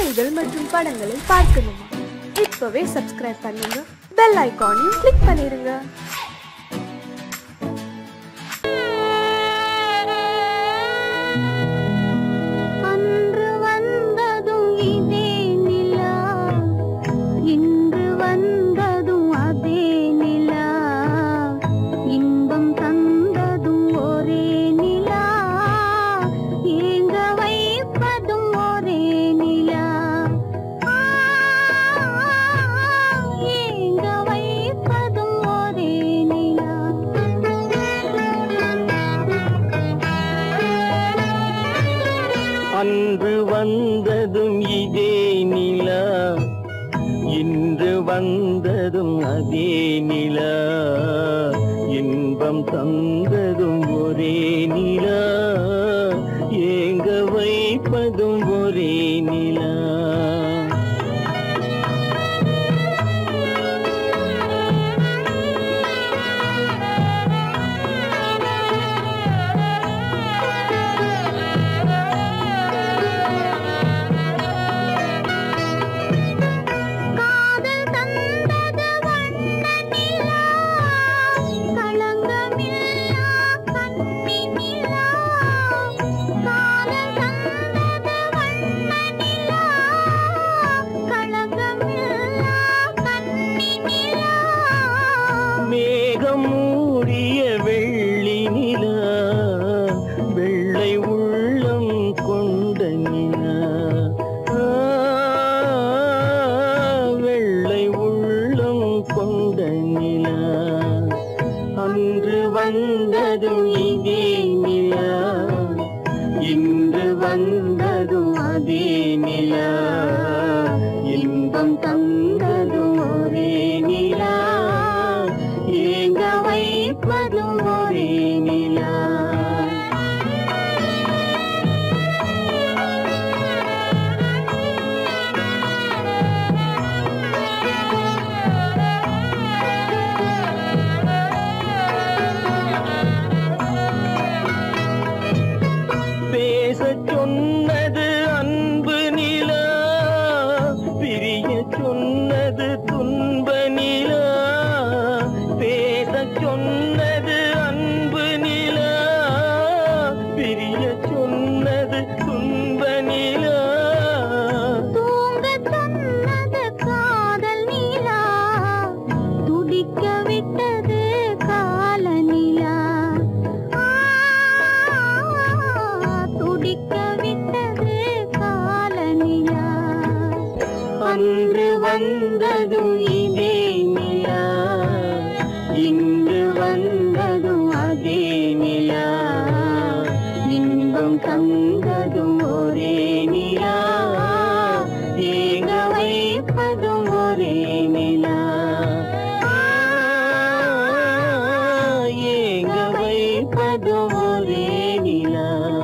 பாடல்கள் மற்றும் படங்களை பார்க்கணுமா இப்பவே சப்ஸ்கிரைப் பண்ணுங்க பெல் ஐகானையும் கிளிக் பண்ணிருங்க அன்று வந்ததும் இதே நிலா இன்று வந்ததும் அதே நிலா இன்பம் தந்ததும் ஒரே நிலா ஏங்க வைப்பதும் ஒரே நிலா ஆ, ஏங்க வைப்பதும் ஒரே நிலா அன்று வந்ததும் இதே நிலா இன்று வந்ததும் அதே நிலா இன்பம் தந்ததும் ஒரே நிலா ஏங்க வைப்பதும் ஒரே நிலா காதல் தந்தது வண்ண நிலா களங்கமில்லா கண்ணி நிலா காதல் தந்தது வண்ண நிலா களங்கமில்லா கண்ணி நிலா மேகம் மூடிய வெள்ளி நிலா வெள்ளை உள்ளம் கொண்ட நிலா ஆ, வெள்ளை உள்ளம் கொண்ட நிலா அன்று வந்ததும் இதே நிலா இன்று வந்ததும் அதே நிலா இன்பம் தந்ததும் ஒரே நிலா ஏங்க வைப்பதும் ஒரே நிலா பேசச் சொன்னது அன்பு நிலா பிரிய சொன்னது துன்ப நிலா பேசச் சொன்னது அன்பு நிலா பிரிய சொன்னது துன்ப நிலா தூங்க சொன்னது காதல் நிலா துடிக்க விட்டது கால நிலா ஆ, துடிக்க விட்டது கால நிலா அன்று வந்ததும் இதே நிலா இன்று வந்ததும் அதே நிலா இன்பம் தந்ததும் ஒரே நிலா ஏங்க வைப்பதும் ஒரே நிலா ஆ, ஏங்க வைப்பதும் ஒரே நிலா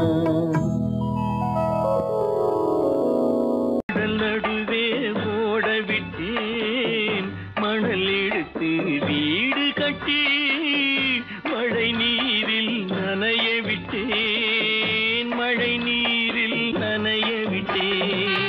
கடல் நடுவே ஓட விட்டேன் மணல் எடுத்து வீடு கட்டி மழை நீரில் நனைய விட்டேன் மழை நீரில் நனைய விட்டேன்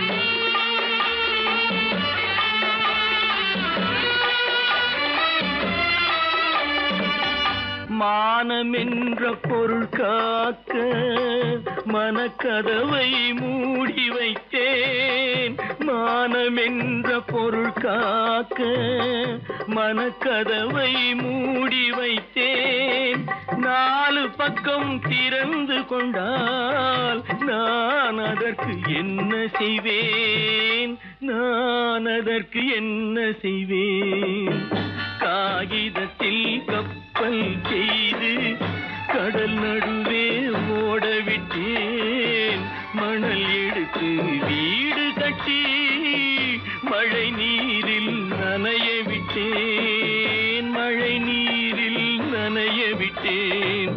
மானம் என்ற பொருள் காக்க மனக்கதவை மூடி வைத்தேன் மானம் என்ற பொருள் காக்க மனக்கதவை மூடி வைத்தேன் நாலு பக்கம் திறந்து கொண்டால் நான் அதற்கு என்ன செய்வேன் நான் அதற்கு என்ன செய்வேன் காகிதத்தில் கப்பல் செய்து கடல் நடுவே ஓட விட்டேன் மணல் எடுத்து வீடு கட்டி மழை நீரில் நனைய விட்டேன் மழை நீரில் நனைய விட்டேன்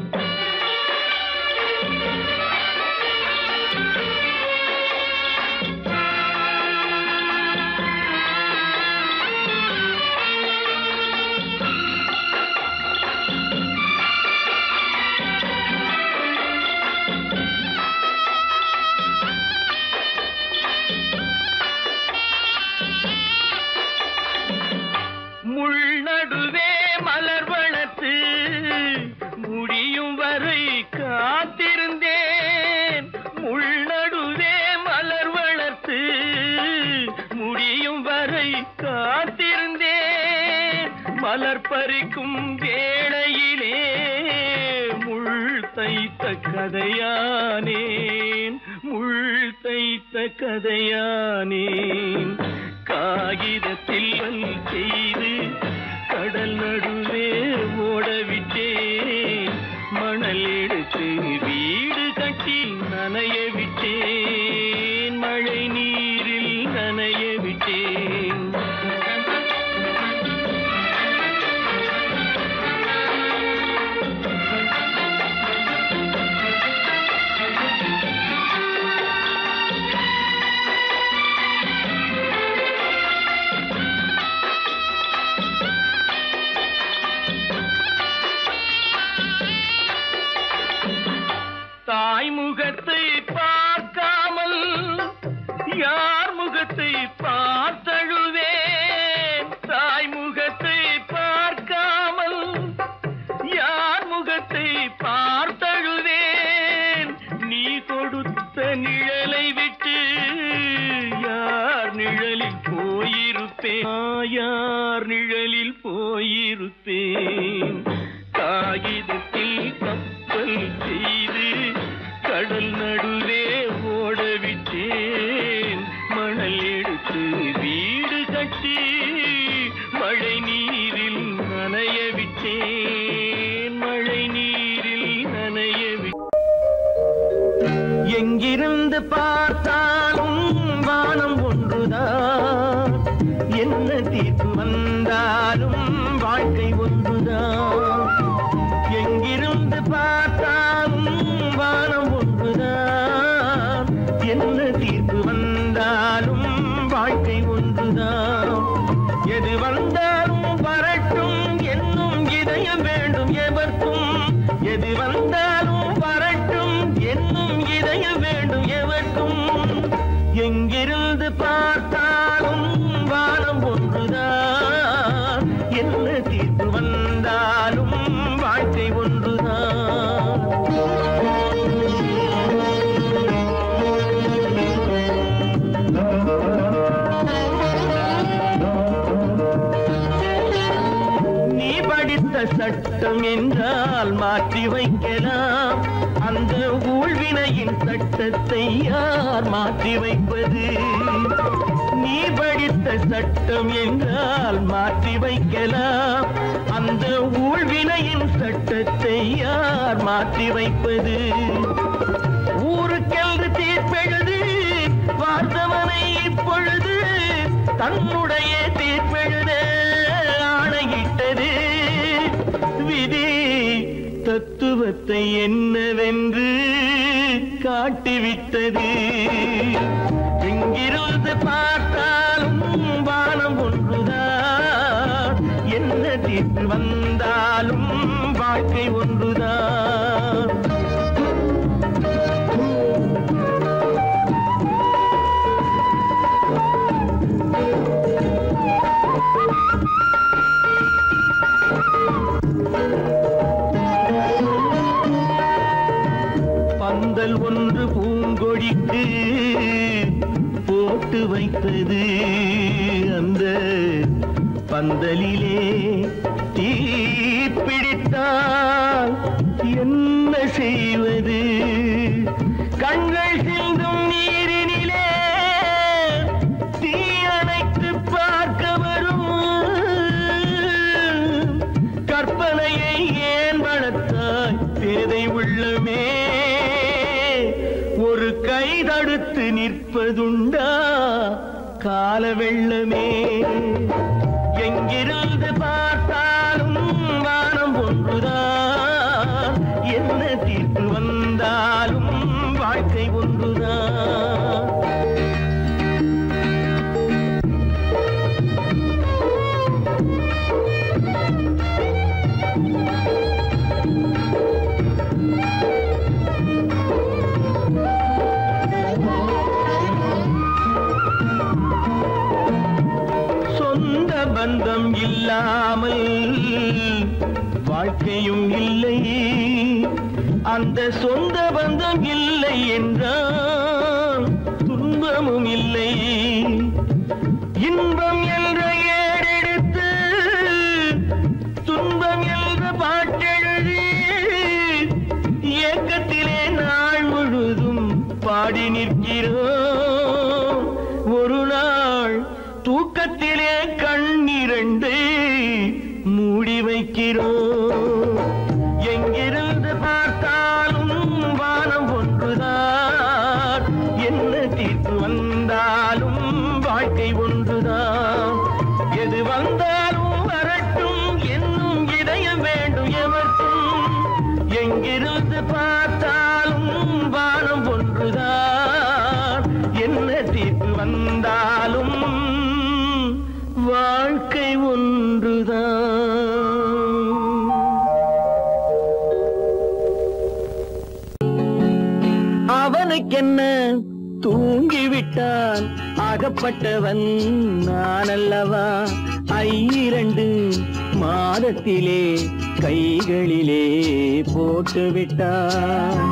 மலர் பறிக்கும் வேளையிலே முள் தைத்த கதையானேன் முள் தைத்த கதையானேன் காகிதத்தில் வல் செய்து கடல் நடுவே ஓடவிட்டேன் மணல் எடுத்து வீடு கட்டி நனைய விட்டேன் மழை நீரில் நனைய விட்டேன் தாய் முகத்தை பார்க்காமல் யார் முகத்தை பார்த்தழுவேன் தாய் முகத்தை பார்க்காமல் யார் முகத்தை பார்த்தழுவேன் நீ கொடுத்த நிழலை விட்டு யார் நிழலில் போயிருப்பேன் ஆ, யார் நிழலில் போயிருப்பேன் காகிதத்தில் கப்பல் செய்து கடல் நடுவே ஓடவிட்டேன் மணல் எடுத்து வீடு கட்டி மழை நீரில் நனைய விட்டேன் மழை நீரில் நனைய விட்டேன் எங்கிருந்து பார்த்தாலும் வானம் ஒன்றுதான் என்ன தீர்ப்பு வந்தாலும் வாழ்க்கை ஒன்றுதான் எங்கிருந்து பார்த்தாலும் வானம் ஒன்றுதான் என்ன தீர்ப்பு வந்தாலும் வாழ்க்கை ஒன்றுதான் எது வந்தாலும் வரட்டும் என்னும் இதயம் வேண்டும் எவர்க்கும் எது வந்தாலும் வரட்டும் என்னும் இதயம் வேண்டும் எவர்க்கும் எங்கிருந்து பார்த்தாலும் வானம் ஒன்றுதான் என்ன தீர்ப்பு வந்தாலும் வாழ்க்கை ஒன்றுதான் நீ படித்த சட்டம் என்றால் மாற்றி வைக்கலாம் அந்த ஊழ்வினையின் சட்டத்தை யார் மாற்றி வைப்பது நீ படித்த சட்டம் என்றால் மாற்றி வைக்கலாம் அந்த ஊழ்வினையின் சட்டத்தை யார் மாற்றி வைப்பது ஊருக்கென்று தீர்ப்பெழுது பார்த்தவனை இப்பொழுது தன்னுடைய தீர்ப்பெழுத ஆணையிட்டது விதி தத்துவத்தை என்னவென்று காட்டிவிட்டது எங்கிருந்து பார்த்தாலும் வானம் ஒன்றுதான் என்ன தீர்ப்பு வந்தாலும் வாழ்க்கை ஒன்றுதான் பந்தல் ஒன்று பூங்கொடிக்கு போட்டு வைத்தது அந்த பந்தலிலே தீ பிடித்தால் என்ன செய்வது கண்கள் சிந்தும் நீரினிலே தீ அணைத்து பார்க்க வரும் கற்பனையை ஏன் வளர்த்தாய் பேதை உள்ளமே ஒரு கை தடுத்து நிற்பதுண்டா கால வெள்ளமே எங்கிருந்து பார்த்தாலும் வானம் ஒன்றுதான் என்ன தீர்ப்பு வந்தாலும் வாழ்க்கை ஒன்றுதான் சொந்த பந்தம் இல்லாமல் வாழ்க்கையும் இல்லை அந்த சொந்த பந்தம் இல்லை என்றால் துன்பமும் இல்லை இன்பம் என்ற ஏடெடுத்து நிற்கிறோம் ஒரு நாள் தூக்கத்திலே கண்ணிரண்டு மூடி வைக்கிறோம் எங்கிருந்து பார்த்தாலும் வானம் ஒன்றுதான் என்ன தீர்ப்பு வந்தாலும் வாழ்க்கை ஒன்றுதான் எது வந்தாலும் வரட்டும் என்னும் இதயம் வேண்டும் எவர்க்கும் எங்கிருந்து பார்த்தாலும் வானம் ஒன்றுதான் என்ன தீர்ப்பு வந்தாலும் வாழ்க்கை ஒன்றுதான் அவனுக்கென்ன தூங்கிவிட்டான் அகப்பட்டவன் நான் அல்லவா ஐரண்டு மாதத்திலே கைகளிலே போட்டு விட்டான்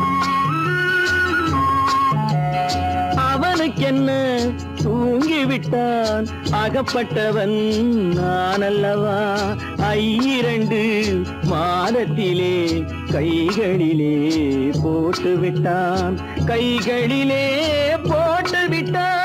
அவனுக்கென்ன தூங்கிவிட்டான் அகப்பட்டவன் நான் அல்லவா ஐரண்டு மாதத்திலே கைகளிலே போட்டு விட்டான் கைகளிலே போட்டு விட்டான்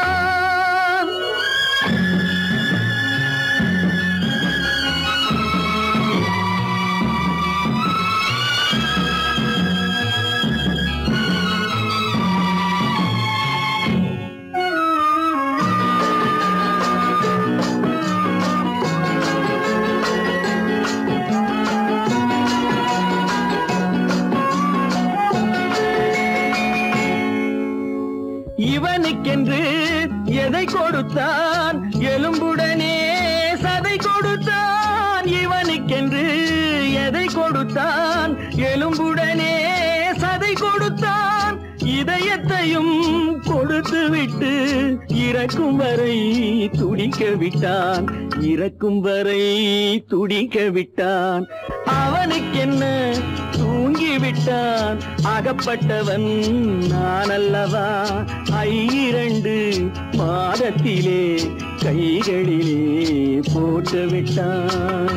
இவனுக்கென்று எதை கொடுத்தான் எலும்புடனே சதை கொடுத்தான் இவனுக்கென்று எதை கொடுத்தான் எலும்புடனே சதை கொடுத்தான் இதயத்தையும் கொடுத்து விட்டு இறக்கும் வரை துடிக்க விட்டான் இறக்கும் வரை துடிக்க விட்டான் அவனுக்கென்ன தூங்கி விட்டான் அகப்பட்டவன் நான் அல்லவா ஐரண்டு மாதத்திலே கைகளிலே போட்டு விட்டான்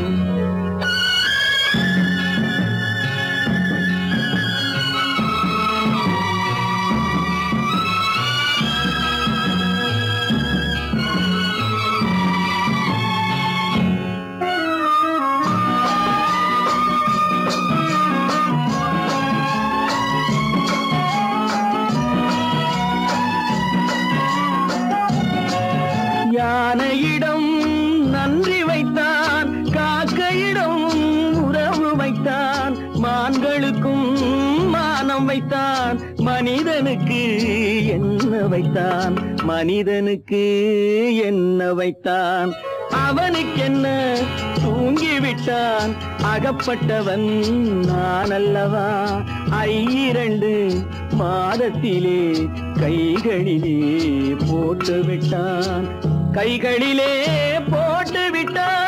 யானையிடம் நன்றி வைத்தான் காக்கையிடம் உறவு வைத்தான் மான்களுக்கும் மானம் வைத்தான் மனிதனுக்கு என்ன வைத்தான் மனிதனுக்கு என்ன வைத்தான் அவனுக்கென்ன தூங்கிவிட்டான் அகப்பட்டவன் நான் அல்லவா ஐரண்டு மாதத்திலே கைகளிலே போட்டு விட்டான் கைகளிலே போட்டு விட்டான்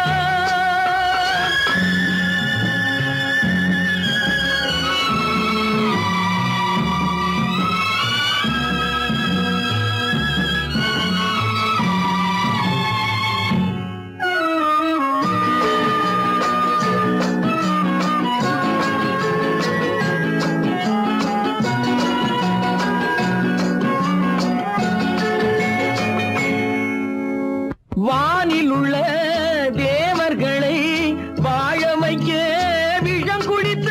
வானில் உள்ள தேவர்களை வாழ வைக்க விஷம்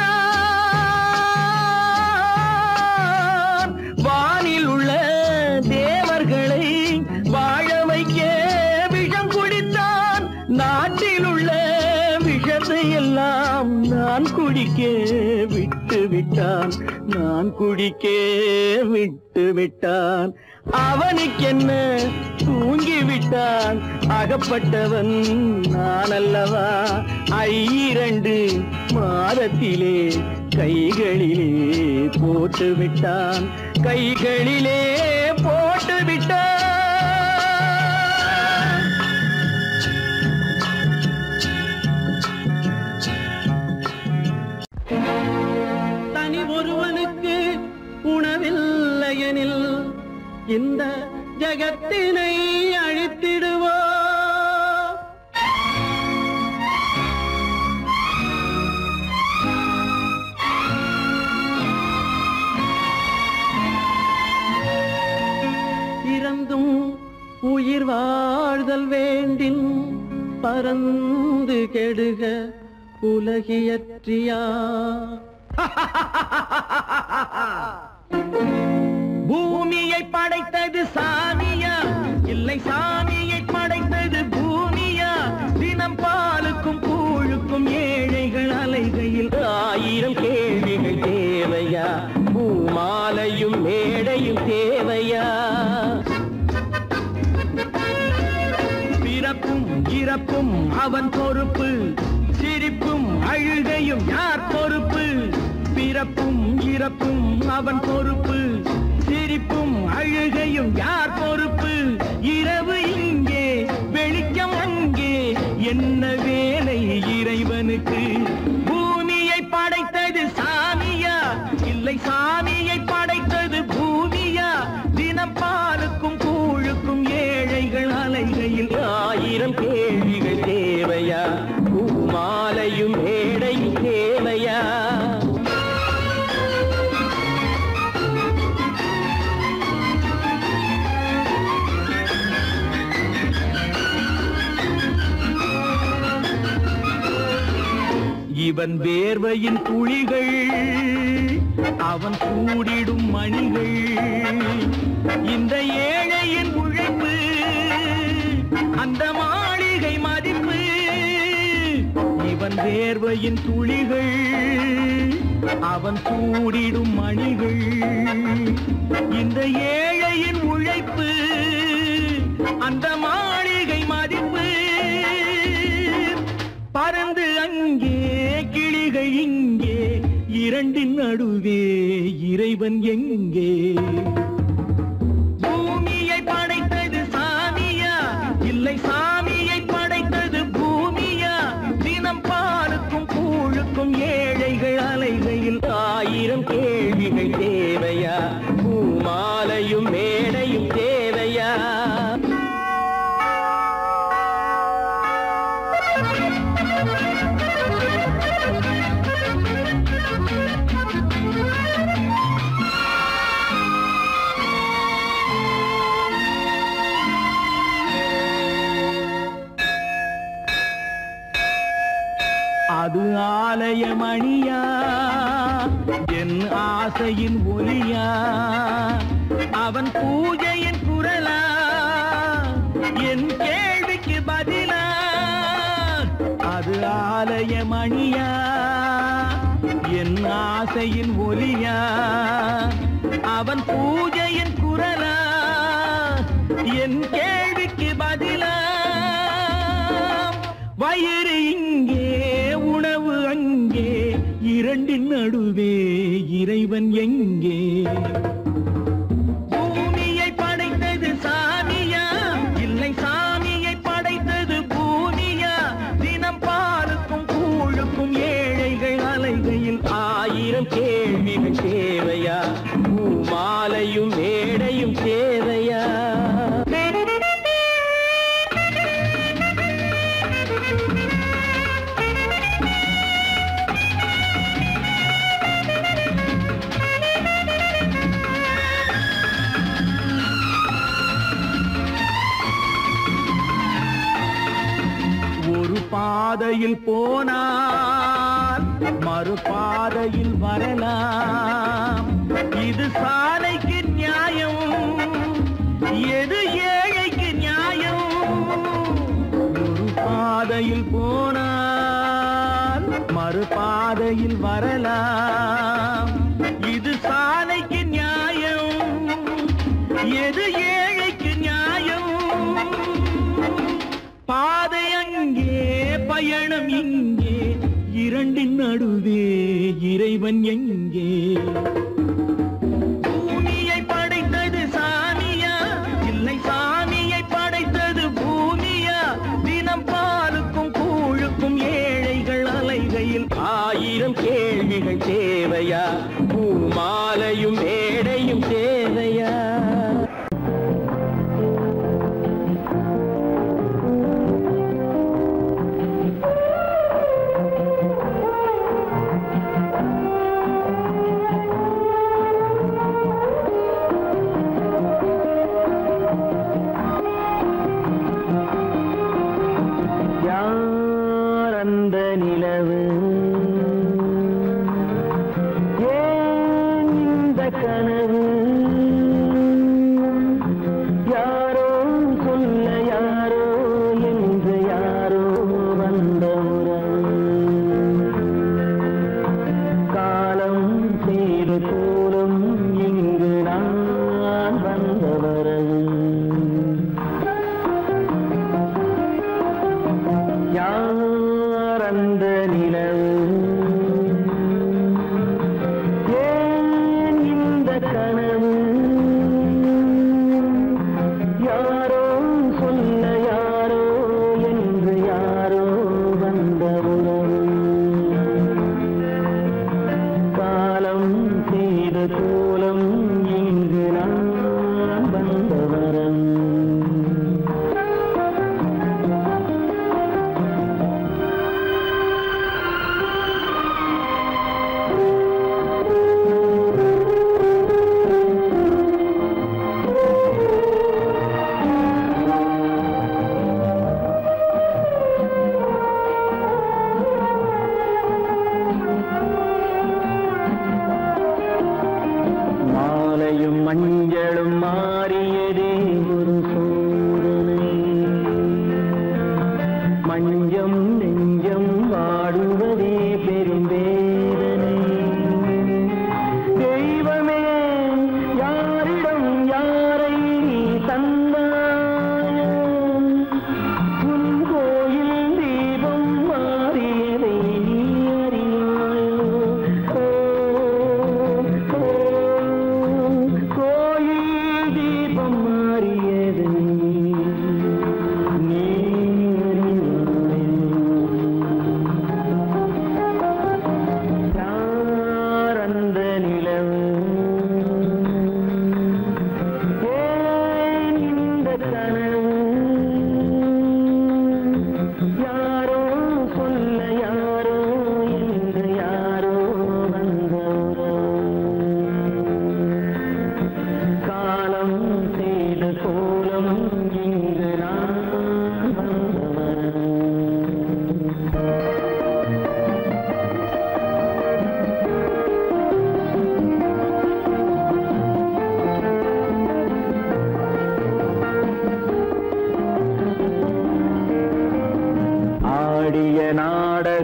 குடித்தான் வானில் உள்ள தேவர்களை வாழ வைக்க விஷம் குடித்தான் நாட்டில் உள்ள விஷத்தை எல்லாம் நான் குடிக்க விட்டு விட்டான் நான் குடிக்க விட்டு விட்டான் அவனுக்கென்ன தூங்கி விட்டான் அகப்பட்டவன் நான் அல்லவா ஐரண்டு மாதத்திலே கைகளிலே போட்டு விட்டான் கைகளிலே போட்டு விட்டான் தனி ஒருவனுக்கு உணவில்லையெனில் இந்த ஜகத்தினை அழித்திடுவோ முழுதும் உயிர் வாழ்தல் வேண்டின் பறந்து கெடுக உலகியற்றியா பூமியை படைத்தது சாமியா இல்லை சாமியை படைத்தது பூமியா தினம் பாலுக்கும் கூழுக்கும் ஏழைகள் அலைகையில் ஆயிரம் கேள்விகள் தேவையா பூமாலையும் மேடையும் தேவையா பிறப்பும் இறப்பும் அவன் பொறுப்பு சிரிப்பும் அழுகையும் யார் பொறுப்பு பிறப்பும் இறப்பும் அவன் பொறுப்பு சிரிப்பும் அழுகையும் யார் பொறுப்பு இரவு இங்கே வெளிச்சம் அங்கே என்ன வேலை இறைவனுக்கு பூமியை படைத்தது சாமியா இல்லை சாமியை படைத்தது பூமியா தினம் பாலுக்கும் கூழுக்கும் ஏழைகள் அலைகையில் ஆயிரம் கேள்விகள் தேவையா பூமாலையும் மேடையும் தேவையா இவன் வேர்வையின் துளிகள் அவன் கூடிடும் மணிகள் இந்த ஏழையின் உழைப்பு அந்த மாளிகை மதிப்பு இவன் வேர்வையின் துளிகள் அவன் கூடிடும் மணிகள் இந்த ஏழையின் உழைப்பு அந்த மாளிகை மதிப்பு பறந்து அங்கே கிளிகை இங்கே இரண்டின் நடுவே இறைவன் எங்கே பூமியை படைத்தது சாமியா இல்லை சாமியை படைத்தது பூமியா தினம் பாலுக்கும் கூழுக்கும் ஏழைகள் அலைகையில் ஆயிரம் கேள்விகள் தேவையா பூமாலையும் மேடையும் தேவையா அது ஆலயமணியா என் ஆசையின் ஒலியா அவன் பூஜையின் குரலா என் கேள்விக்கு பதிலா அது ஆலயமணியா என் ஆசையின் ஒலியா அவன் பூஜையின் குரலா என் கேள்விக்கு பதிலா வயிறு இங்கே உணவு அங்கே இரண்டின் நடுவே இறைவன் எங்கே பூமியை படைத்தது சாமியா இல்லை சாமியை படைத்தது பூமியா தினம் பாலுக்கும் கூழுக்கும் ஏழைகள் அலைகையில் ஆயிரம் கேள்விகள் தேவையா பூமாலையும் மேடையும் தேவையா ஒரு பாதையில் போனால் மறு பாதையில் வரலாம் இது சாலைக்கு நியாயம் எது ஏழைக்கு நியாயம் ஒரு பாதையில் போனால் மறு பாதையில் வரலாம் இது சாலைக்கு நியாயம் எது ஏழைக்கு நியாயம் பாதை அங்கே பயணம் இங்கே இரண்டின் நடுவே இறைவன் எங்கே பூமியை படைத்தது சாமியா இல்லை சாமியை படைத்தது பூமியா தினம் பாலுக்கும் கூழுக்கும் ஏழைகள் அலைகையில் ஆயிரம் கேள்விகள் தேவையா பூமாலையும் மேடையும் தேவையா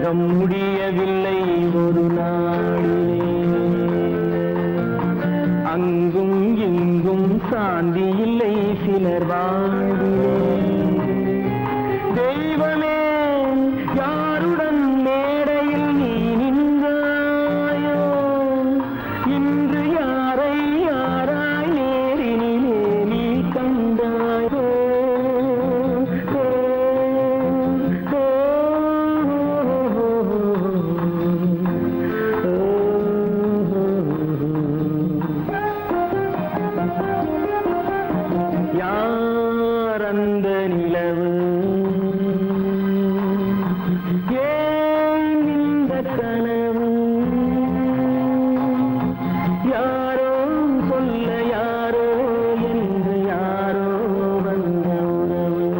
உறக்கம் முடியவில்லை ஒரு நாளிலே அங்கும் இங்கும் சாந்தி இல்லை சிலர் வாழ்விலே தெய்வமே யாருடன் மேடையில் நீ நின்றாயோ இன்று யாரை யாராய் நேரினிலே நீ கண்டாயோ ஓ, ஓ, யார் அந்த நிலவு ஏன் இந்த கனவு யாரோ சொல்ல யாரோ என்று யாரோ வந்த உறவு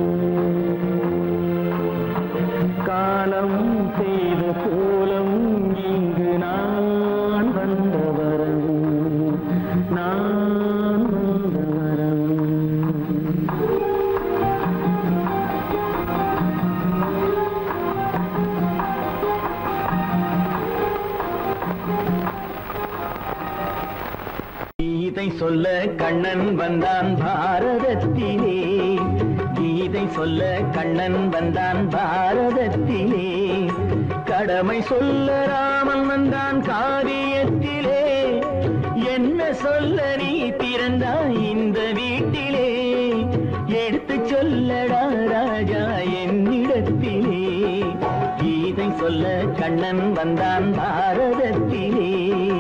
காலம் செய்த கோலம் இங்கு நான் வந்த வரவு நான் வந்த வரவு கீதை சொல்ல கண்ணன் வந்தான் பாரதத்திலே கீதை சொல்ல கண்ணன் வந்தான் பாரதத்திலே கடமை சொல்ல ராமன் வந்தான் காரியத்திலே என்ன சொல்ல நீ பிறந்தாய் இந்த வீட்டிலே எடுத்து சொல்லடா ராஜா என்னிடத்திலே கீதை சொல்ல கண்ணன் வந்தான் பாரதத்திலே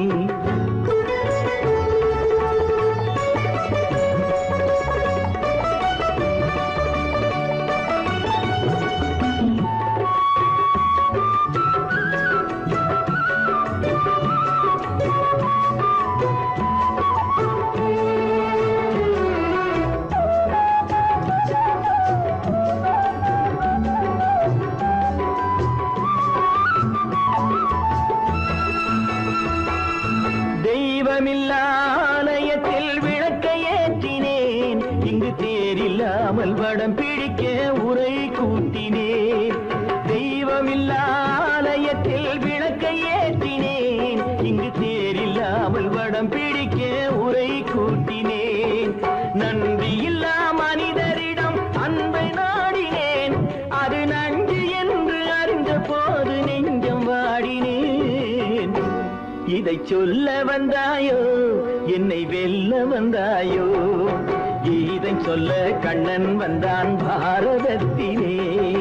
தெய்வமில்லா ஆலயத்தில் விளக்கை ஏற்றினேன் இங்கு தேரில்லாமல் வடம் பிடிக்க உரை கூட்டினேன் தெய்வமில்லா ஆலயத்தில் விளக்கை ஏற்றினேன் இங்கு தேரில்லாமல் வடம் பிடிக்க உரை கூட்டினேன் நன்றியில்லா மனிதரிடம் அன்பை நாடினேன் அது நன்றி என்று அறிந்த போது நெஞ்சம் வாடினேன் இதை சொல்ல வந்தாயோ என்னை வெல்ல வந்தாயோ இதை சொல்ல கண்ணன் வந்தான் பாரதத்திலே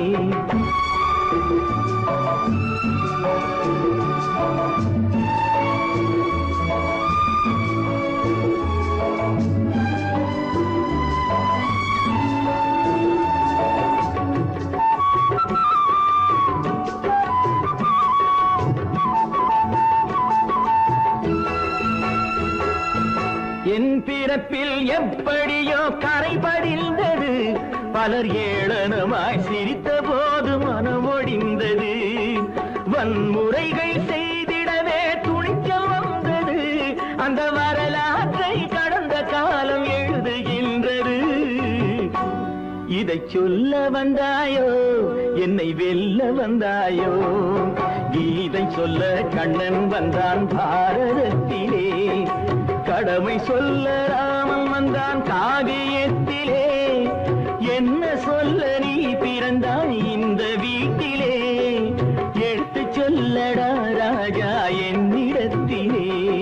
என் பிறப்பில் எப்படியோ கரை படிந்தது பலர் ஏளனமாய் சிரித்த போது மனமொடிந்தது வன்முறைகள் செய்திடவே துணிச்சல் வந்தது அந்த வரலாற்றை கடந்த காலம் எழுதுகின்றது இதை சொல்ல வந்தாயோ என்னை வெல்ல வந்தாயோ கீதை சொல்ல கண்ணன் வந்தான் பாரதத்திலே கடமை சொல்ல ராமன் வந்தான் காவியத்திலே என்ன சொல்ல நீ பிறந்தாய் இந்த வீட்டிலே எடுத்து சொல்லடா ராஜா என்னிடத்திலே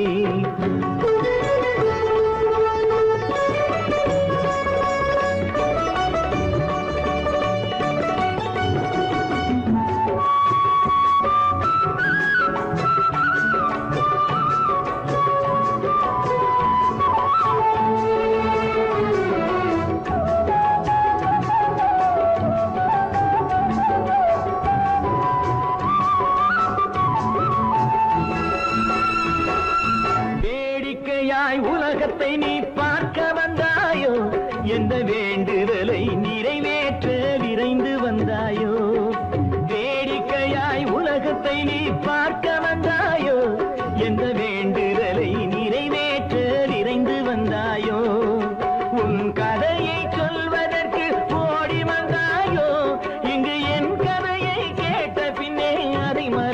வேடிக்கையாய் உலகத்தை நீ பார்க்க வந்தாயோ எந்த வேண்டுதலை நிறைவேற்ற விரைந்து வந்தாயோ வேடிக்கையாய் உலகத்தை நீ பார்க்க வந்தாயோ எந்த வேண்டுதலை நிறைவேற்ற விரைந்து வந்தாயோ உன் கதையை சொல்வதற்கு ஓடி வந்தாயோ இங்கு என் கதையை கேட்ட பின்னே அதை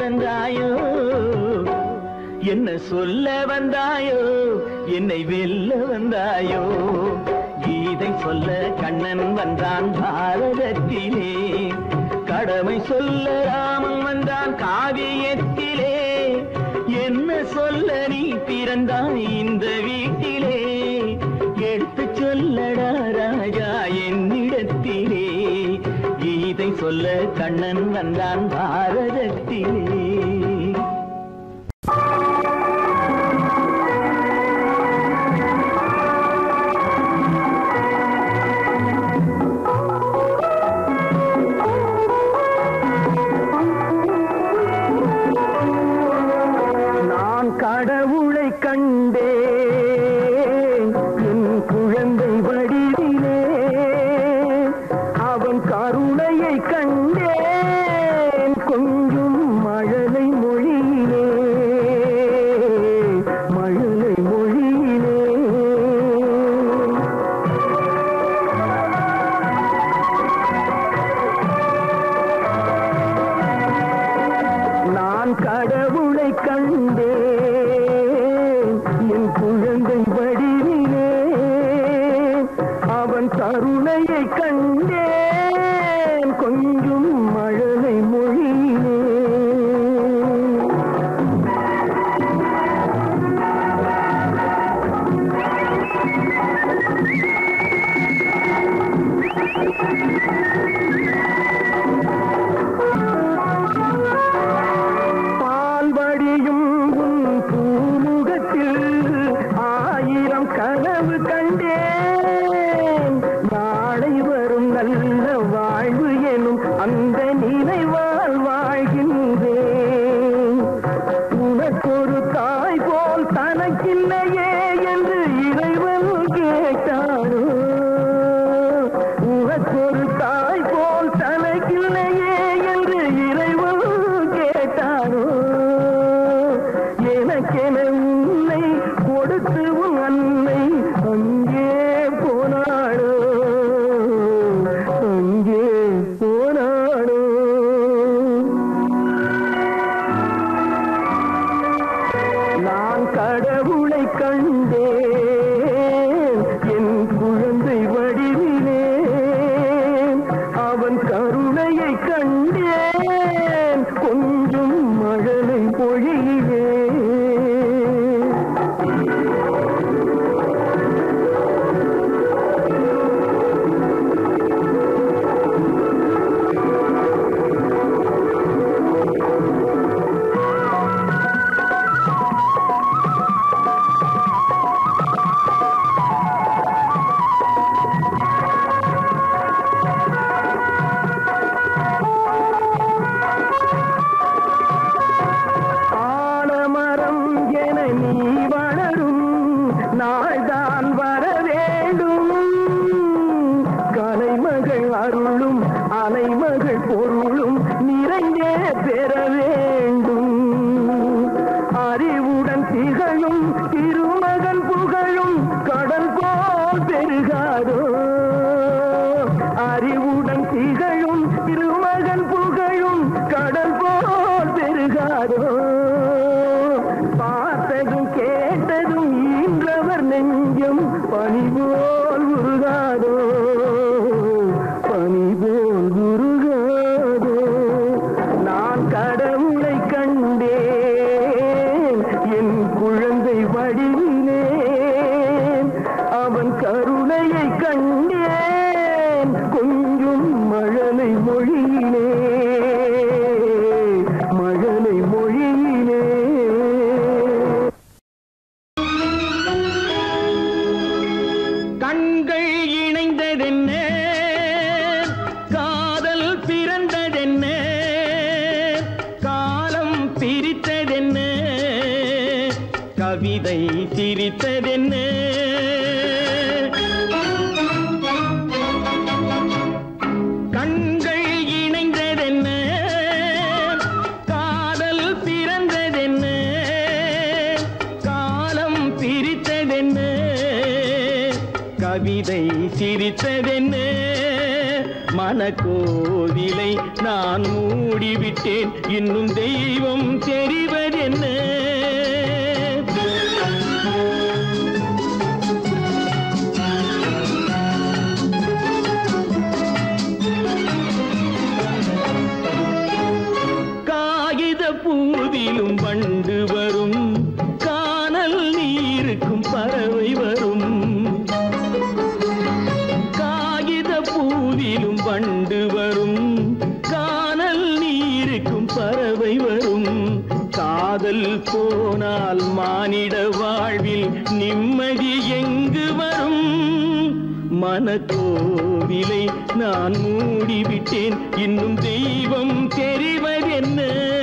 என்ன சொல்ல வந்தாயோ என்னை வெல்ல வந்தாயோ கீதை சொல்ல கண்ணன் வந்தான் பாரதத்திலே கடமை சொல்ல ராமன் வந்தான் காவியத்திலே என்ன சொல்ல நீ பிறந்தாய் இந்த வீட்டிலே எடுத்து சொல்லடா ராஜா என்னிடத்திலே கீதை சொல்ல கண்ணன் வந்தான் பாரதத்திலே நான் கடவுளை கண்டேன் என் குழந்தை வடிவிலே அவன் கருணையை கண்டேன் கொஞ்சம் மழலை மொழியிலே மழலை மொழியிலே நான் கடவுளை கண்டேன் என் குழந்தை வடிவிலே அவன் கருணையை கண்டேன் கொஞ்சம் மழலை மொழியிலே பால்வடியும் உன் பூமுகத்தில் ஆயிரம் கனவு கண்டேன் நாளை வரும் நல்ல வாழ்வு எனும் அந்த நினைவால் வாழ்கின்றேன் உனக்கொரு தாய் போல் தனக்கில்லையே என்று இறைவன் கேட்டாரோ உனக்கொரு தாய் போல் தனக்கில்லையே என்று இறைவன் கேட்டாரோ எனக்கென உன்னை கொடுத்து உன் அன்னை அங்கே போனாடோ அங்கே போனாடோ நான் கடவுளை கண்டேன் என் குழந்தை வடிவிலே அவன் கருணையை கண்டேன் கொஞ்சம் மழலை பொழியிலே ஆலமரம் என நீ வளரும் நாள்தான் வர வேண்டும் கலைமகள் அருளும் அலைமகள் பொருளும் நிறைந்தே பெற வேண்டும் அறிவுடன் திகழும் திருமகன் புகழும் கடல் போல் பெருகாதோ அறிவுடன் திகழும் திருமகன் புகழும் கடல் போல் பெருகாதோ பார்த்ததும் கேட்டதும் ஈன்றவர் நெஞ்சம் பனி போல் உருகாதோ பனி போல் உருகாதோ நான் கடவுளை கண்டேன் என் குழந்தை வடிவிலே அவன் கருணையை கண்டேன் கொஞ்சம் மழலை மொழியிலே மழலை மொழியிலே கண்கள் இணைந்ததென்ன காதல் பிறந்ததென்ன காலம் பிரித்ததென்ன கவிதை சிரித்ததென்ன கண்கள் இணைந்ததென்ன காதல் பிறந்ததென்ன காலம் பிரித்ததென்ன கவிதை சிரித்ததென்ன மனக்கோவிலை நான் மூடிவிட்டேன் இன்னும் தெய்வம் தெரிவதென்ன பூவிலும் வண்டு வரும் காணல் நீருக்கும் பறவை வரும் காதல் போனால் மானிட வாழ்வில் நிம்மதி எங்கு வரும் மனக்கோவிலை நான் மூடிவிட்டேன் இன்னும் தெய்வம் தெரிவதென்ன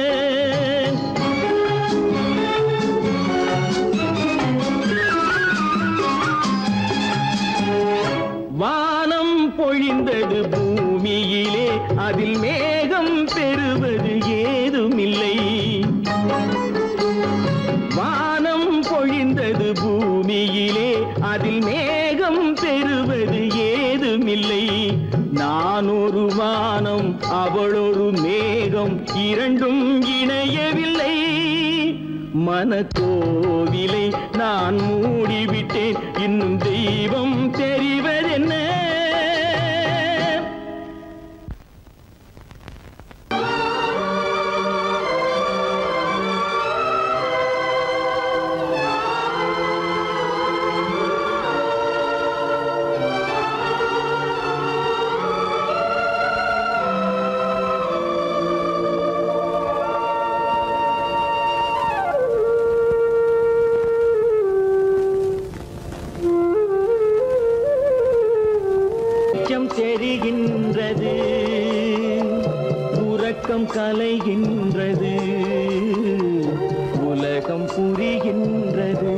வானம் பொழிந்தது பூமியிலே அதில் மேகம் பெறுவது ஏதுமில்லை வானம் பொழிந்தது பூமியிலே அதில் மேகம் பெறுவது ஏதுமில்லை நான் ஒரு வானம் அவளொரு மேகம் இரண்டும் இணையவில்லை மனக்கோவிலை நான் மூடிவிட்டேன் இன்னும் தெய்வம் தெரிவதென்ன வெளிச்சம் தெரிகின்றது உறக்கம் கலைகின்றது உலகம் புரிகின்றது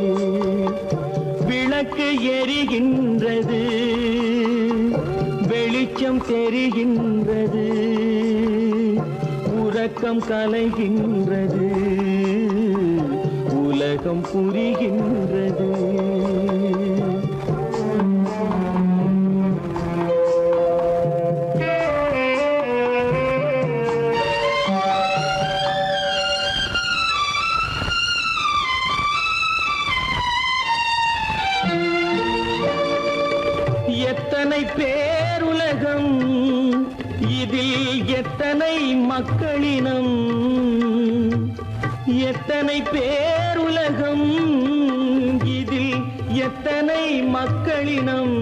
விளக்கு எரிகின்றது வெளிச்சம் தெரிகின்றது உறக்கம் கலைகின்றது உலகம் புரிகின்றது எத்தனை பேருலகம் இதில் எத்தனை மக்களினம் எத்தனை பேருலகம் இதில் எத்தனை மக்களினம்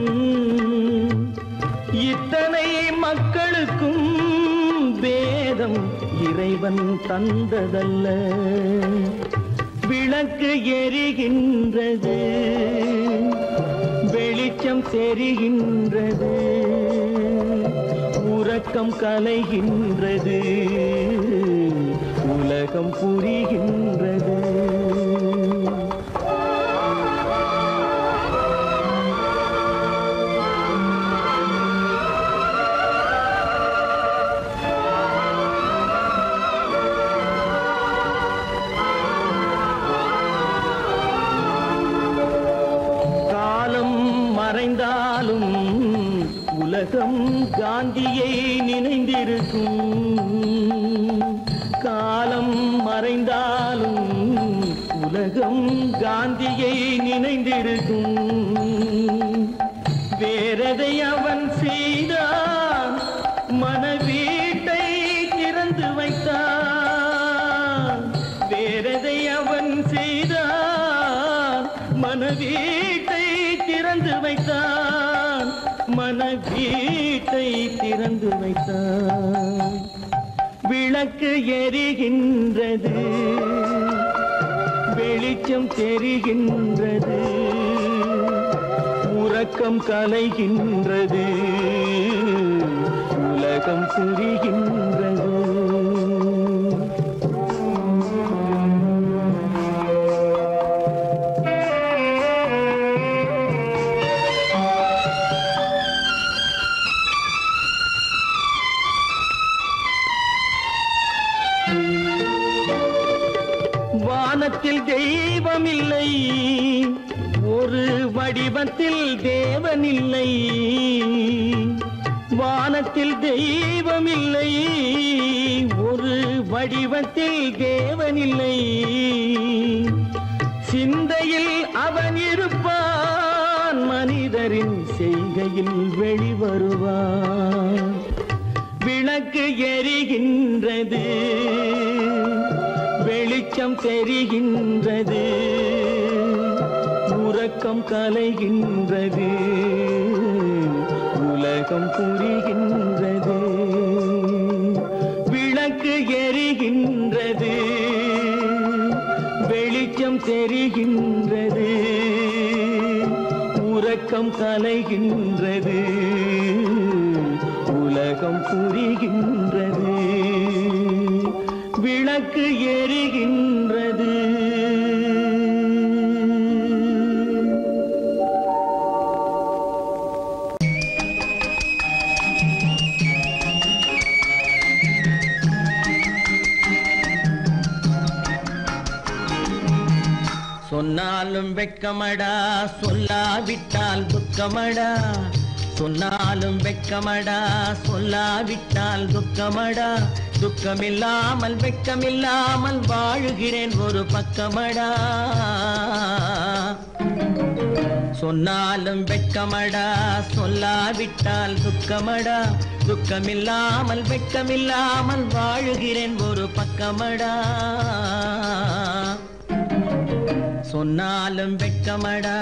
இத்தனை மக்களுக்கும் வேதம் இறைவன் தந்ததல்ல விளக்கு எரிகின்றது வெளிச்சம் தெரிகின்றது உறக்கம் கலைகின்றது உலகம் புரிகின்றது காலம் மறைந்தாலும் உலகம் காந்தியை நினைந்திருக்கும் காலம் மறைந்தாலும் உலகம் காந்தியை நினைந்திருக்கும் வேறதை அவன் செய்தான் மனவீட்டை திறந்து வைத்தான் வேறதை அவன் செய்தான் மனவீட்டை திறந்து வைத்தான் மனவீட்டை திறந்து வைத்தான் விளக்கு எரிகின்றது வெளிச்சம் தெரிகின்றது உறக்கம் கலைகின்றது உலகம் புரிகின்றது வானத்தில் தெய்வம் இல்லை ஒரு வடிவத்தில் தேவன் இல்லை வானத்தில் தெய்வம் இல்லை ஒரு வடிவத்தில் தேவன் இல்லை சிந்தையில் அவன் இருப்பான் மனிதரின் செய்கையில் வெளிவருவான் விளக்கு எரிகின்றது வெளிச்சம் தெரிகின்றது உறக்கம் கலைகின்றது உலகம் புரிகின்றது தெரிகின்றது விளக்கு எரிகின்றது வெளிச்சம் தெரிகின்றது உறக்கம் கலைகின்றது உலகம் புரிகின்றது விளக்கு எரிகின்றது சொன்னாலும் வெட்கமடா சொல்லாவிட்டால் துக்கமடா சொன்னாலும் வெட்கமடா சொல்லாவிட்டால் துக்கமடா துக்கமில்லாமல் வெட்கமில்லாமல் வாழுகிறேன் ஒரு பக்கமடா சொன்னாலும் வெட்கமடா சொல்லாவிட்டால் துக்கமடா துக்கமில்லாமல் வெட்கமில்லாமல் வாழுகிறேன் ஒரு பக்கமடா சொன்னாலும் வெட்கமடா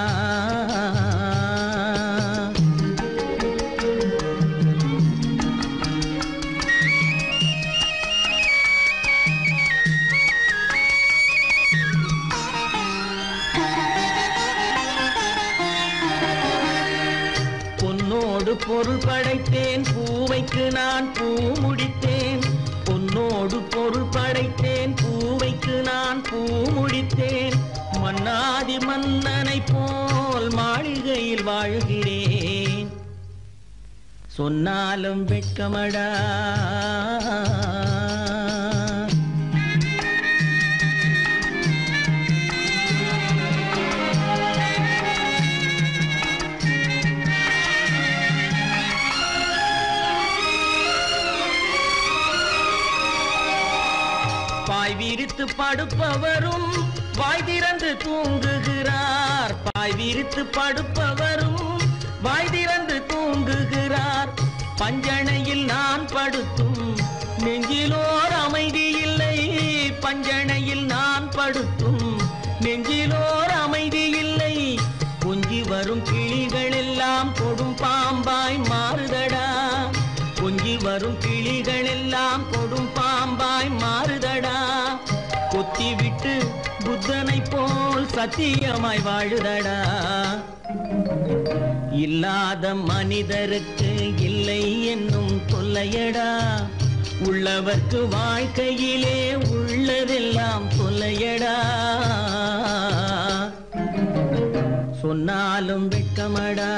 பொன்னோடு பொருள் படைத்தேன் பூவைக்கு நான் பூ முடித்தேன் பொன்னோடு பொருள் படைத்தேன் பூவைக்கு நான் பூ முடித்தேன் மன்னாதி மன்னனை போல் மாளிகையில் வாழ்கிறேன் சொன்னாலும் வெட்கமடா பாய் விரித்து படுப்பவரும் வாய் திறந்து தூங்குகிறார் பாய் விரித்து படுப்பவரும் வாய் திறந்து தூங்குகிறார் பஞ்சணையில் நான் படுத்தும் நெஞ்சிலோர் அமைதி இல்லை பஞ்சணையில் நான் படுத்தும் நெஞ்சிலோர் அமைதி இல்லை கொஞ்சி வரும் கிளிகள் எல்லாம் கொடும் பாம்பாய் மாறுதடா கொஞ்சி வரும் கிளிகள் எல்லாம் கொடும் பாம்பாய் மாறுதடா கொத்தி விட்டு புத்தனை போல் சத்தியமாய் வாழுதடா இல்லாத மனிதருக்கு இல்லை என்னும் தொல்லையடா உள்ளவர்க்கு வாழ்க்கையிலே உள்ளதெல்லாம் தொல்லையடா சொன்னாலும் வெட்கமடா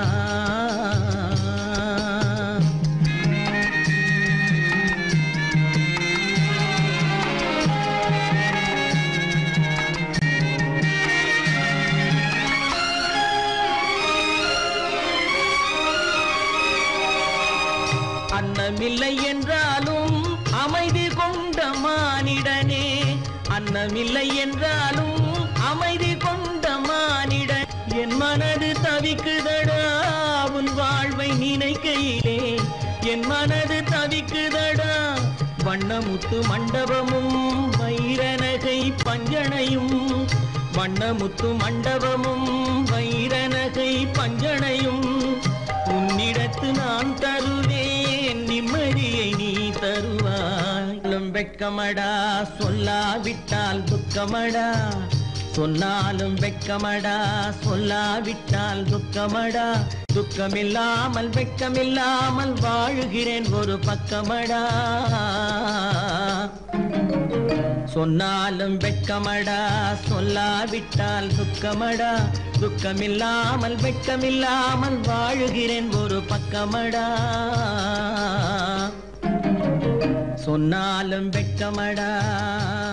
அன்னமில்லை என்றாலும் அமைதி கொண்ட மானிடனே அன்னமில்லை என்றாலும் அமைதி கொண்ட மானிடன் என் மனது தவிக்குதடா உன் வாழ்வை நினைக்கையிலே என் மனது தவிக்குதடா வண்ணமுத்து மண்டபமும் வைரநகை பஞ்சனையும் வண்ணமுத்து மண்டபமும் வைரநகை பஞ்சனையும் உன்னிடத்து நான் தருவேன் நிம்மதியை நீ தருவாய் வெட்கமடா சொல்லாவிட்டால் துக்கமடா சொன்னாலும் வெட்கமடா சொல்லாவிட்டால் துக்கமடா துக்கமில்லாமல் வெட்கமில்லாமல் வாழுகிறேன் ஒரு பக்கமடா சொன்னாலும் வெட்கமடா சொல்லாவிட்டால் துக்கமடா துக்கமில்லாமல் வெட்கமில்லாமல் வாழுகிறேன் ஒரு பக்கமடா சொன்னாலும் வெட்கமடா